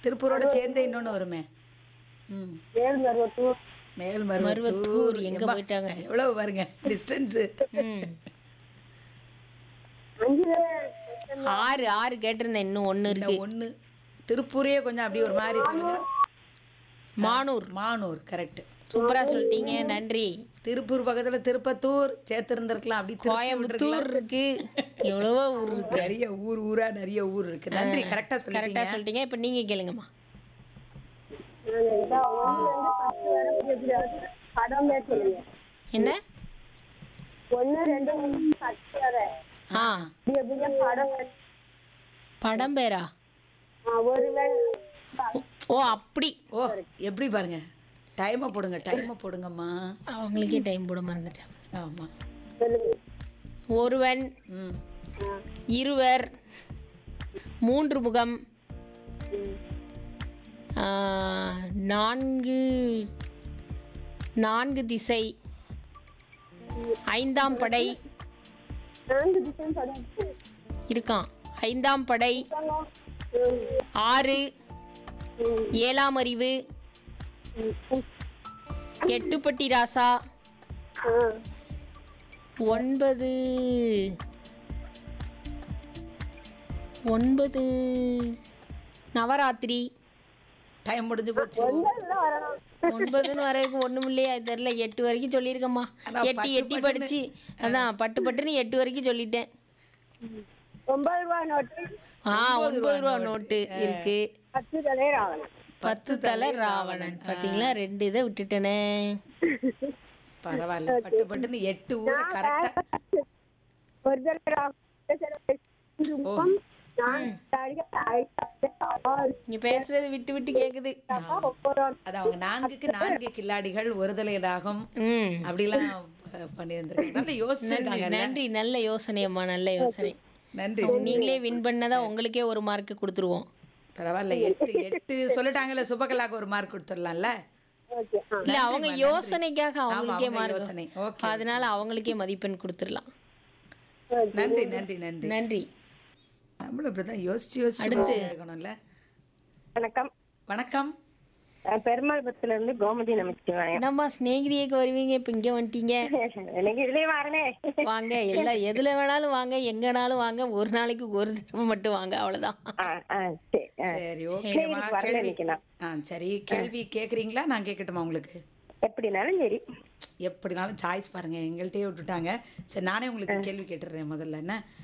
திருப்பூரோட சேர்ந்து இன்னொன்னு வருமே ம் மேல்மருவத்தூர் மேல்மருவத்தூர் மருவத்தூர் எங்க எம்மா, போயிட்டாங்க? எவ்வளவு பாருங்க டிஸ்டன்ஸ் ம். அஞ்சு ஆறு ஆறு கேட்டிருந்தேன் இன்னும் ஒண்ணு இருக்கு ஒண்ணு திருப்பூரே கொஞ்சம் அப்படி ஒரு மாதிரி சொல்லுங்க மானூர் மானூர் கரெக்ட் சூப்பரா சொல்லிட்டீங்க நன்றி திருப்பூர் பக்கத்துல திருப்பத்தூர் சேர்த்திருந்திருக்கலாம் அப்படி திருப்பி கோயம்புத்தூர் இருக்கு எவ்வளவோ ஊர் இருக்கு நிறைய ஊர் ஊரா நிறைய ஊர் இருக்கு நன்றி கரெக்டா கரெக்டா சொல்லிட்டீங்க சொல்லிட்டீங்க இப்ப நீங்க கேளுங்கம்மா இதான் ஒண்ணுல இருந்து பத்து வரை எப்படியாவது படம் பேர் சொல்லுங்க என்ன ஒண்ணு ரெண்டு மூணு பத்து வரை ஆ இப்படி எப்படிங்க படம் பேர்? படம் பேரா ஆ, ஒருவன் ஓ அப்படி ஓ எப்படி பாருங்க டைமை போடுங்க டைமை போடுங்கம்மா அவங்களுக்கே டைம் போட மறந்துட்டேன் ஆமா சொல்லுங்க ஒருவன் ம் ஆ, இருவர் மூன்று முகம் ஆ, நான்கு நான்கு திசை ஐந்தாம் படை நான்கு திசையும் படம் இருக்கான் ஐந்தாம் படை ம், ஆறு ம், ஏழாம் அறிவு ம், ம். எட்டுப்பட்டி ராசா ஆ, ஒன்பது ஒன்பது நவராத்திரி டைம் முடிஞ்சு போச்சு ஒன்பதுல வரணும் ஒன்பதுன்னு வரைக்கும் ஒண்ணும் இல்லையா தெரியல எட்டு வரைக்கும் சொல்லியிருக்கம்மா ஆனா எட்டு பட்டு எட்டி பட்டுன்னு- படிச்சு அதான் பட்டு பட்டுன்னு எட்டு வரைக்கும் சொல்லிட்டேன் ஒன்பது ரூபாய் நோட்டு ஆ ஒன்பது ரூபா நோட்டு இருக்கு பத்து தலை ராவணன் பத்து தலை ராவணன் பாத்தீங்களா ரெண்டு இதை விட்டுட்டேனே பரவாயில்ல பட்டு பட்டுன்னு எட்டு ஊரை கரெக்டா ஒரு தலை ராவணன் குடும்பம் நான் ஆறு நீங்க பேசுறது விட்டு விட்டு கேக்குது ஒவ்வொரு அது அவங்க நான்குக்கு நான்கு கில்லாடிகள் ஒருதலை ராகம் ம் அப்படிலாம் ப- பண்ணியிருந்திருக்காங்க நல்ல யோசிச்சிருக்காங்க நன்றி நல்ல யோசனை அம்மா நல்ல யோசனை நன்றி நீங்களே வின் பண்ணதா உங்களுக்கே ஒரு மார்க் கொடுத்துருவோம் பரவாயில்ல எட்டு எட்டு சொல்லிட்டாங்கல்ல சுபகலாக்கு ஒரு மார்க் கொடுத்துடலாம்ல ஓகே ஆ இல்ல அவங்க யோசனைக்காக அவங்களுக்கே அவங்க மார்க் யோசனை ஓகே அதனால அவங்களுக்கே மதிப்பெண் கொடுத்துடலாம் நன்றி நன்றி நன்றி நன்றி நம்மளும் இப்படிதான் யோசிச்சு யோசிச்சு யோசிச்சு எடுக்கணும்ல வணக்கம் வணக்கம் நான் பெருமாள்புரத்துல இருந்து கோமதி நமச்சிவாங்க என்னம்மா சிநேகிதியக்கு வருவீங்க இப்ப இங்க வந்துட்டீங்க எனக்கு இதுலயே வரனே வாங்க எல்லாம் எதுல வேணாலும் வாங்க எங்கனாலும் வாங்க ஒரு நாளைக்கு ஒரு தடவை மட்டும் வாங்க அவ்வளவுதான் ஆ ஆ சரி ஆ. சரி ஓகேமா வரல கேள்வி நிக்கலாம் ஆ சரி கேள்வி கேக்குறீங்களா நான் கேட்கட்டுமா உங்களுக்கு எப்படினாலும் சரி எப்படினாலும் சாய்ஸ் பாருங்க எங்கள்கிட்டயே விட்டுட்டாங்க சரி நானே உங்களுக்கு கேள்வி கேட்டுடுறேன் முதல்ல என்ன